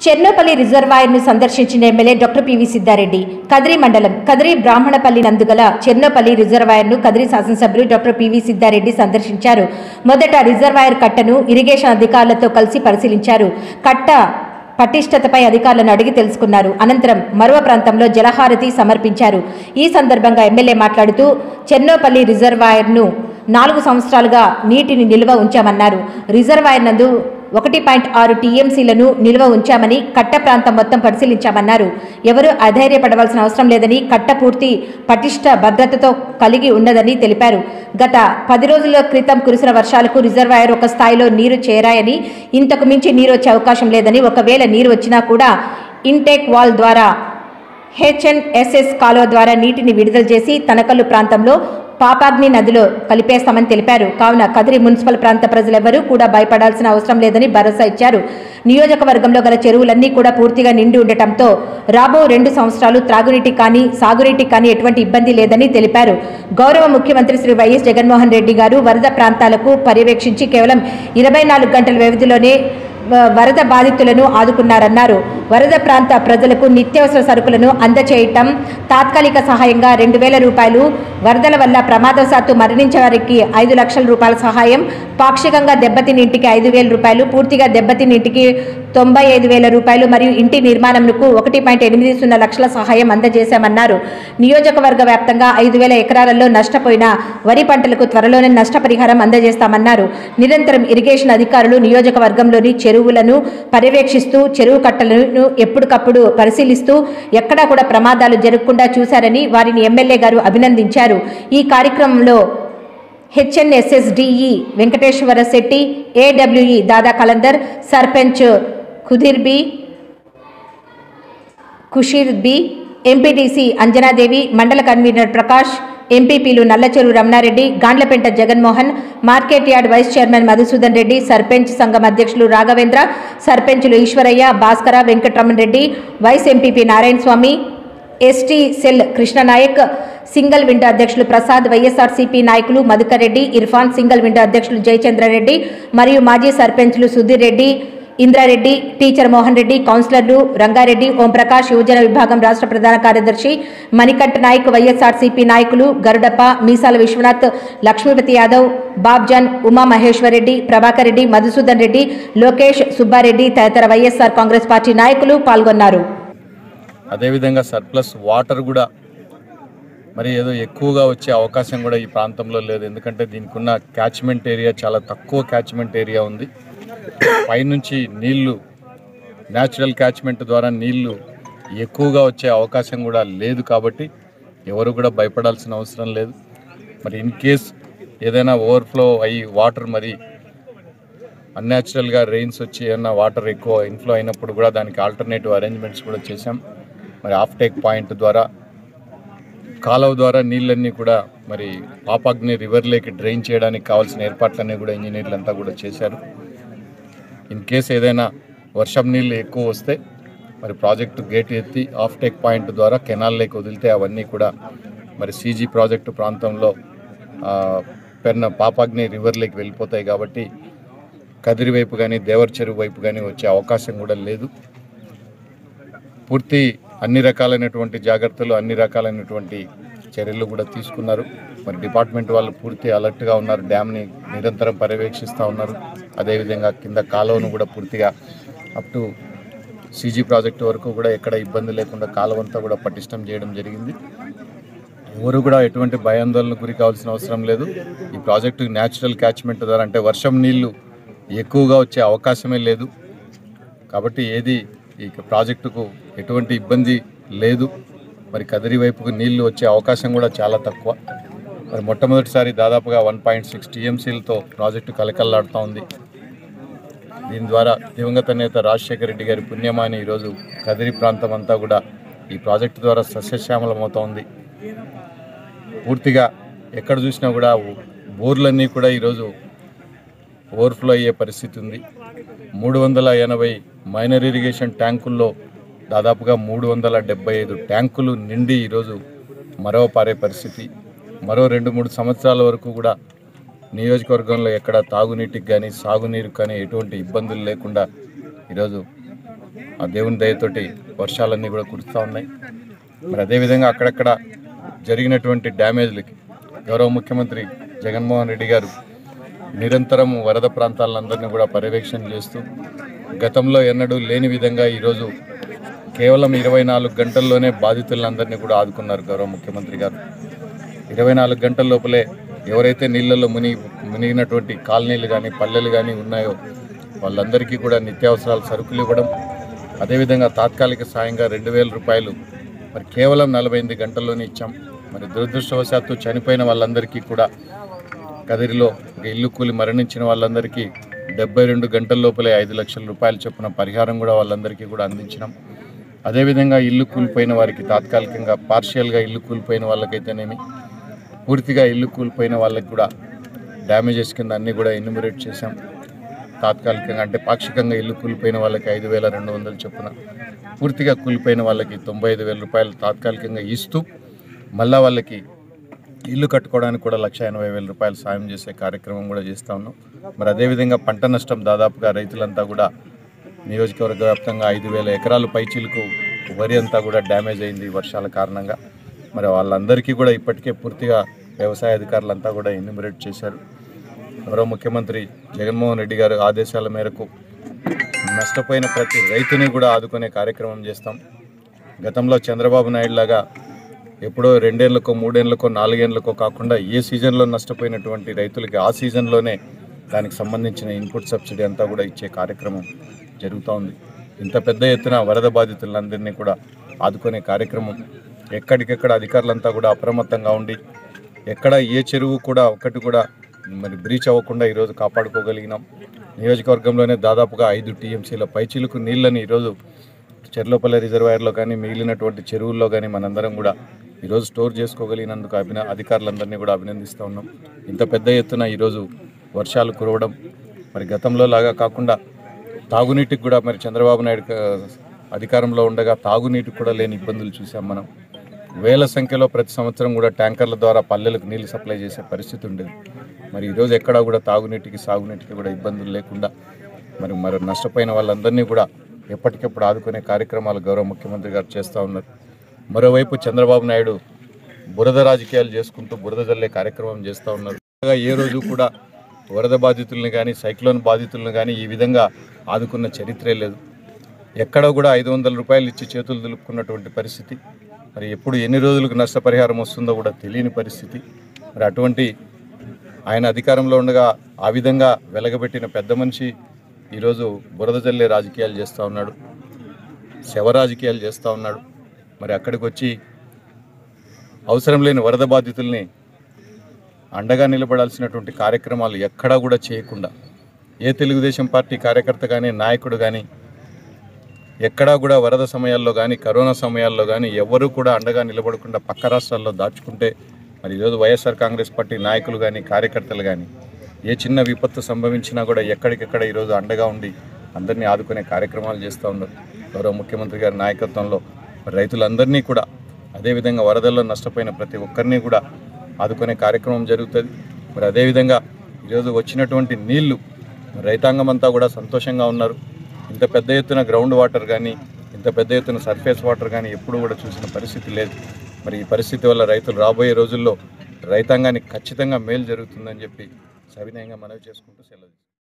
చెర్నపల్లి రిజర్వాయర్ను సందర్శించిన MLA doctor PV Siddhareddy Kadiri మండలం కదిరి బ్రాహ్మణపల్లి నందుగల చెర్నపల్లి రిజర్వాయర్ను కదిరి శాసనసభ్యులు డాక్టర్ పివి సిద్ధారెడ్డి సందర్శించారు మొదట రిజర్వాయర్ కట్టను ఇరిగేషన్ అధికారులతో కలిసి పరిశీలించారు కట్ట పటిష్టతపై అధికారులను అడిగి తెలుసుకున్నారు అనంతరం మరో ప్రాంతంలో జలహారతి సమర్పించారు ఈ సందర్భంగా ఎమ్మెల్యే మాట్లాడుతూ చెన్నోపల్లి రిజర్వాయర్ను నాలుగు సంవత్సరాలుగా నీటిని నిల్వ ఉంచామన్నారు రిజర్వాయర్ నందు ఒకటి పాయింట్ ఆరు టీఎంసీలను నిల్వ ఉంచామని కట్ట ప్రాంతం మొత్తం పరిశీలించామన్నారు ఎవరూ అధైర్యపడవలసిన అవసరం లేదని కట్ట పూర్తి పటిష్ట భద్రతతో కలిగి ఉన్నదని తెలిపారు గత పది రోజుల క్రితం కురిసిన వర్షాలకు రిజర్వాయర్ ఒక స్థాయిలో నీరు చేరాయని ఇంతకు మించి నీరు వచ్చే అవకాశం లేదని ఒకవేళ నీరు వచ్చినా కూడా ఇంటేక్ వాల్ ద్వారా హెచ్ఎన్ఎస్ఎస్ కాలువ ద్వారా నీటిని విడుదల చేసి తనకల్లు ప్రాంతంలో పాపాగ్ని నదిలో కలిపేస్తామని తెలిపారు కావున కదిరి మున్సిపల్ ప్రాంత ప్రజలెవరూ కూడా భయపడాల్సిన అవసరం లేదని భరోసా ఇచ్చారు నియోజకవర్గంలో గల చెరువులన్నీ కూడా పూర్తిగా నిండి ఉండటంతో రాబో రెండు సంవత్సరాలు త్రాగునీటి కానీ సాగునీటి కానీ ఎటువంటి ఇబ్బంది లేదని తెలిపారు గౌరవ ముఖ్యమంత్రి శ్రీ వైఎస్ జగన్మోహన్ రెడ్డి గారు వరద ప్రాంతాలకు పర్యవేక్షించి కేవలం ఇరవై నాలుగు గంటల వ్యవధిలోనే వ- వరద బాధితులను ఆదుకున్నారన్నారు వరద ప్రాంత ప్రజలకు నిత్యావసర సరుకులను అందచేయటం తాత్కాలిక సహాయంగా రెండు వేల రూపాయలు వరదల వల్ల ప్రమాదవశాత్తు మరణించే వారికి ఐదు లక్షల రూపాయల సహాయం పాక్షికంగా దెబ్బతిని ఇంటికి ఐదు వేల రూపాయలు పూర్తిగా దెబ్బతిని ఇంటికి తొంభై ఐదు వేల రూపాయలు మరియు ఇంటి నిర్మాణంకు ఒకటి పాయింట్ ఎనిమిది సున్నా లక్షల సహాయం అందజేశామన్నారు నియోజకవర్గ వ్యాప్తంగా ఐదు వేల ఎకరాలలో నష్టపోయిన వరి పంటలకు త్వరలోనే నష్టపరిహారం అందజేస్తామన్నారు నిరంతరం ఇరిగేషన్ అధికారులు నియోజకవర్గంలోని చెరువులను పర్యవేక్షిస్తూ చెరువు కట్టలను ఎప్పటికప్పుడు పరిశీలిస్తూ ఎక్కడా కూడా ప్రమాదాలు జరగకుండా చూశారని వారిని ఎమ్మెల్యే గారు అభినందించారు ఈ కార్యక్రమంలో HNSSDE Venkateswara Setty AWE Dada Kalandar sarpanch Khudir Bi Khushir Bi MPTC Anjanadevi మండల కన్వీనర్ ప్రకాష్ ఎంపీపీలు Nallacheruvu Ramanareddy Gandlapenta Jaganmohan market yard vice chairman Madhusudan Reddy sarpanch సంఘం అధ్యక్షులు రాఘవేంద్ర సర్పంచులు Eswaraiah Bhaskara Venkataramana Reddy vice MPP Narayana Swamy ST cell Krishnanayak single window అధ్యక్షులు ప్రసాద్ వైఎస్ఆర్సీపీ నాయకులు మధుకర్ రెడ్డి ఇర్ఫాన్ సింగిల్ విండో అధ్యక్షులు జయచంద్రారెడ్డి మరియు మాజీ సర్పంచ్లు సుధీర్ రెడ్డి ఇంద్రారెడ్డి టీచర్ మోహన్ రెడ్డి కౌన్సిలర్లు రంగారెడ్డి ఓంప్రకాష్ యువజన విభాగం రాష్ట్ర ప్రధాన కార్యదర్శి మణికంఠ నాయక్ వైఎస్ఆర్సీపీ నాయకులు గరుడప్ప మీసాల విశ్వనాథ్ లక్ష్మీపతి యాదవ్ బాబ్జాన్ ఉమా మహేశ్వర్ రెడ్డి ప్రభాకర్ రెడ్డి మధుసూదన్ రెడ్డి లోకేష్ సుబ్బారెడ్డి తదితర వైఎస్ఆర్ కాంగ్రెస్ పార్టీ నాయకులు పాల్గొన్నారు అదేవిధంగా సర్ప్లస్ వాటర్ కూడా మరి ఏదో ఎక్కువగా వచ్చే అవకాశం కూడా ఈ ప్రాంతంలో లేదు ఎందుకంటే దీనికి ఉన్న క్యాచ్మెంట్ ఏరియా చాలా తక్కువ క్యాచ్మెంట్ ఏరియా ఉంది పైనుంచి నీళ్లు న్యాచురల్ క్యాచ్మెంట్ ద్వారా నీళ్లు ఎక్కువగా వచ్చే అవకాశం కూడా లేదు కాబట్టి ఎవరు కూడా భయపడాల్సిన అవసరం లేదు మరి ఇన్ కేస్ ఏదైనా ఓవర్ఫ్లో అయ్యి వాటర్ మరి అన్యాచురల్గా రెయిన్స్ వచ్చి ఏమన్నా వాటర్ ఎక్కువ ఇన్ఫ్లో అయినప్పుడు కూడా దానికి ఆల్టర్నేటివ్ అరేంజ్మెంట్స్ కూడా చేశాం మరి ఆఫ్ టేక్ పాయింట్ ద్వారా కాలువ ద్వారా నీళ్ళన్నీ కూడా మరి పాపాగ్ని రివర్లోకి డ్రైన్ చేయడానికి కావాల్సిన ఏర్పాట్లన్నీ కూడా ఇంజనీర్లు అంతా కూడా చేశారు ఇన్ కేస్ ఏదైనా వర్షం నీళ్ళు ఎక్కువ వస్తే మరి ప్రాజెక్టు గేట్ ఎత్తి ఆఫ్ టేక్ పాయింట్ ద్వారా కెనాల్ లేక్ వదిలితే అవన్నీ కూడా మరి సీజీ ప్రాజెక్టు ప్రాంతంలో ఆ, పెన్న పాపాగ్ని రివర్లోకి వెళ్ళిపోతాయి కాబట్టి కదిరి వైపు కానీ దేవర్ చెరువు వైపు కానీ వచ్చే అవకాశం కూడా లేదు పూర్తి అన్ని రకాలైనటువంటి జాగ్రత్తలు అన్ని రకాలైనటువంటి చర్యలు కూడా తీసుకున్నారు మరి డిపార్ట్మెంట్ వాళ్ళు పూర్తి అలర్ట్గా ఉన్నారు డ్యామ్ని నిరంతరం పర్యవేక్షిస్తూ ఉన్నారు అదేవిధంగా కింద కాలువను కూడా పూర్తిగా అప్ టు సీజీ ప్రాజెక్టు వరకు కూడా ఎక్కడ ఇబ్బంది లేకుండా కాలువంతా కూడా పటిష్టం చేయడం జరిగింది ఎవరు కూడా ఎటువంటి భయాందోళనకు గురి కావాల్సిన అవసరం లేదు ఈ ప్రాజెక్టు న్యాచురల్ క్యాచ్మెంట్ ద్వారా అంటే వర్షం నీళ్లు ఎక్కువగా వచ్చే అవకాశమే లేదు కాబట్టి ఏది ఈ ప్రాజెక్టుకు ఎటువంటి ఇబ్బంది లేదు మరి కదిరి వైపుకు నీళ్లు వచ్చే అవకాశం కూడా చాలా తక్కువ మరి మొట్టమొదటిసారి దాదాపుగా వన్ పాయింట్ సిక్స్ టీఎంసీలతో ప్రాజెక్టు కలకల్లాడుతూ ఉంది దీని ద్వారా దివంగత నేత రాజశేఖర రెడ్డి గారి పుణ్యమాని ఈరోజు కదిరి ప్రాంతం అంతా కూడా ఈ ప్రాజెక్టు ద్వారా సస్యశ్యామలమవుతూ ఉంది పూర్తిగా ఎక్కడ చూసినా కూడా బోర్లన్నీ కూడా ఈరోజు ఓవర్ఫ్లో అయ్యే పరిస్థితి ఉంది మూడు వందల ఎనభై మైనర్ ఇరిగేషన్ ట్యాంకుల్లో దాదాపుగా మూడు వందల డెబ్బై ఐదు ట్యాంకులు నిండి ఈరోజు మరో పారే పరిస్థితి మరో రెండు మూడు సంవత్సరాల వరకు కూడా నియోజకవర్గంలో ఎక్కడ తాగునీటికి కానీ సాగునీరు కానీ ఎటువంటి ఇబ్బందులు లేకుండా ఈరోజు ఆ దేవుని దయతోటి వర్షాలన్నీ కూడా కురుస్తూ ఉన్నాయి మరి అదేవిధంగా అక్కడక్కడ జరిగినటువంటి డ్యామేజ్లకి గౌరవ ముఖ్యమంత్రి జగన్మోహన్ రెడ్డి గారు నిరంతరం వరద ప్రాంతాలందరినీ కూడా పర్యవేక్షణ చేస్తూ గతంలో ఎన్నడూ లేని విధంగా ఈరోజు కేవలం ఇరవై నాలుగు గంటల్లోనే బాధితులందరినీ కూడా ఆదుకున్నారు గౌరవ ముఖ్యమంత్రి గారు ఇరవై నాలుగు గంటల లోపలే ఎవరైతే నీళ్ళల్లో మునిగి మునిగినటువంటి కాలనీలు కానీ పల్లెలు కానీ ఉన్నాయో వాళ్ళందరికీ కూడా నిత్యావసరాల సరుకులు ఇవ్వడం అదేవిధంగా తాత్కాలిక సాయంగా రెండు వేల రూపాయలు మరి కేవలం నలభై ఎనిమిది గంటల్లోనే ఇచ్చాం మరి దురదృష్టవశాత్తు చనిపోయిన వాళ్ళందరికీ కూడా కదిరిలో ఒక ఇల్లు కూలి మరణించిన వాళ్ళందరికీ డెబ్బై రెండు గంటల లోపలే ఐదు లక్షల రూపాయల చొప్పున పరిహారం కూడా వాళ్ళందరికీ కూడా అందించినాం అదేవిధంగా ఇల్లు కూలిపోయిన వారికి తాత్కాలికంగా పార్షియల్గా ఇల్లు కూలిపోయిన వాళ్ళకైతేనేమి పూర్తిగా ఇల్లు కూలిపోయిన వాళ్ళకి కూడా డ్యామేజెస్ కింద అన్నీ కూడా ఎన్యూమరేట్ చేశాం తాత్కాలికంగా అంటే పాక్షికంగా ఇల్లు కూలిపోయిన వాళ్ళకి ఐదు వేల రెండు వందలు చొప్పున పూర్తిగా కూలిపోయిన వాళ్ళకి తొంభై ఐదు వేల రూపాయలు తాత్కాలికంగా ఇస్తూ మళ్ళా వాళ్ళకి ఇల్లు కట్టుకోవడానికి కూడా లక్ష ఎనభై వేల రూపాయలు సాయం చేసే కార్యక్రమం కూడా చేస్తా ఉన్నాం మరి అదేవిధంగా పంట నష్టం దాదాపుగా రైతులంతా కూడా నియోజకవర్గ వ్యాప్తంగా ఐదు వేల ఎకరాలు పైచీలకు వరి అంతా కూడా డ్యామేజ్ అయింది ఈ వర్షాల కారణంగా మరి వాళ్ళందరికీ కూడా ఇప్పటికే పూర్తిగా వ్యవసాయ అధికారులంతా కూడా ఎన్యూమరేట్ చేశారు గౌరవ ముఖ్యమంత్రి జగన్మోహన్ రెడ్డి గారు ఆదేశాల మేరకు నష్టపోయిన ప్రతి రైతుని కూడా ఆదుకునే కార్యక్రమం చేస్తాం గతంలో చంద్రబాబు నాయుడు లాగా ఎప్పుడో రెండేళ్లకో మూడేళ్లకో నాలుగేళ్లకో కాకుండా ఏ సీజన్లో నష్టపోయినటువంటి రైతులకి ఆ సీజన్లోనే దానికి సంబంధించిన ఇన్పుట్ సబ్సిడీ అంతా కూడా ఇచ్చే కార్యక్రమం జరుగుతూ ఉంది ఇంత పెద్ద ఎత్తున వరద బాధితులందరినీ కూడా ఆదుకునే కార్యక్రమం ఎక్కడికెక్కడ అధికారులంతా కూడా అప్రమత్తంగా ఉండి ఎక్కడ ఏ చెరువు కూడా ఒక్కటి కూడా మరి బ్రీచ్ అవ్వకుండా ఈరోజు కాపాడుకోగలిగినాం నియోజకవర్గంలోనే దాదాపుగా ఐదు టీఎంసీల పైచిలుకు నీళ్ళని ఈరోజు చెర్లోపల్లి రిజర్వాయర్లో కానీ మిగిలినటువంటి చెరువుల్లో కానీ మనందరం కూడా ఈరోజు స్టోర్ చేసుకోగలిగినందుకు అభిన అధికారులందరినీ కూడా అభినందిస్తూ ఉన్నాం ఇంత పెద్ద ఎత్తున ఈరోజు వర్షాలు కురవడం మరి గతంలో లాగా కాకుండా తాగునీటికి కూడా మరి చంద్రబాబు నాయుడు క- అధికారంలో ఉండగా తాగునీటికి కూడా లేని ఇబ్బందులు చూసాం మనం వేల సంఖ్యలో ప్రతి సంవత్సరం కూడా ట్యాంకర్ల ద్వారా పల్లెలకు నీళ్లు సప్లై చేసే పరిస్థితి ఉండేది మరి ఈరోజు ఎక్కడా కూడా తాగునీటికి సాగునీటికి కూడా ఇబ్బందులు లేకుండా మరి మరి నష్టపోయిన వాళ్ళందరినీ కూడా ఎప్పటికెప్పుడు ఆదుకునే కార్యక్రమాలు గౌరవ ముఖ్యమంత్రి గారు చేస్తూ ఉన్నారు మరోవైపు చంద్రబాబు నాయుడు బురద రాజకీయాలు చేసుకుంటూ బురద జల్లే కార్యక్రమం చేస్తూ ఉన్నారు ఇంకా ఏ రోజు కూడా వరద బాధితుల్ని కానీ సైక్లోన్ బాధితులను కానీ ఈ విధంగా ఆదుకున్న చరిత్రే లేదు ఎక్కడ కూడా ఐదు వందల రూపాయలు ఇచ్చి చేతులు దులుపుకున్నటువంటి పరిస్థితి మరి ఎప్పుడు ఎన్ని రోజులకు నష్టపరిహారం వస్తుందో కూడా తెలియని పరిస్థితి మరి అటువంటి ఆయన అధికారంలో ఉండగా ఆ విధంగా వెలగబెట్టిన పెద్ద మనిషి ఈరోజు బురద జల్లే రాజకీయాలు చేస్తూ ఉన్నాడు శవ రాజకీయాలు చేస్తూ ఉన్నాడు మరి అక్కడికి వచ్చి అవసరం లేని వరద బాధితుల్ని అండగా నిలబడాల్సినటువంటి కార్యక్రమాలు ఎక్కడా కూడా చేయకుండా ఏ తెలుగుదేశం పార్టీ కార్యకర్త కానీ నాయకుడు కానీ ఎక్కడా కూడా వరద సమయాల్లో కానీ కరోనా సమయాల్లో కానీ ఎవరూ కూడా అండగా నిలబడకుండా పక్క రాష్ట్రాల్లో దాచుకుంటే మరి ఈరోజు వైఎస్ఆర్ కాంగ్రెస్ పార్టీ నాయకులు కానీ కార్యకర్తలు కానీ ఏ చిన్న విపత్తు సంభవించినా కూడా ఎక్కడికెక్కడ ఈరోజు అండగా ఉండి అందరినీ ఆదుకునే కార్యక్రమాలు చేస్తూ ఉన్నారు గౌరవ ముఖ్యమంత్రి గారి నాయకత్వంలో మరి రైతులందరినీ కూడా అదేవిధంగా వరదల్లో నష్టపోయిన ప్రతి ఒక్కరిని కూడా ఆదుకునే కార్యక్రమం జరుగుతుంది మరి అదేవిధంగా ఈరోజు వచ్చినటువంటి నీళ్లు రైతాంగం అంతా కూడా సంతోషంగా ఉన్నారు ఇంత పెద్ద ఎత్తున గ్రౌండ్ వాటర్ కానీ ఇంత పెద్ద ఎత్తున సర్ఫేస్ వాటర్ కానీ ఎప్పుడు కూడా చూసిన పరిస్థితి లేదు మరి ఈ పరిస్థితి వల్ల రైతులు రాబోయే రోజుల్లో రైతాంగానికి ఖచ్చితంగా మేలు జరుగుతుందని చెప్పి సవినయంగా మనవి చేసుకుంటూ సెలవు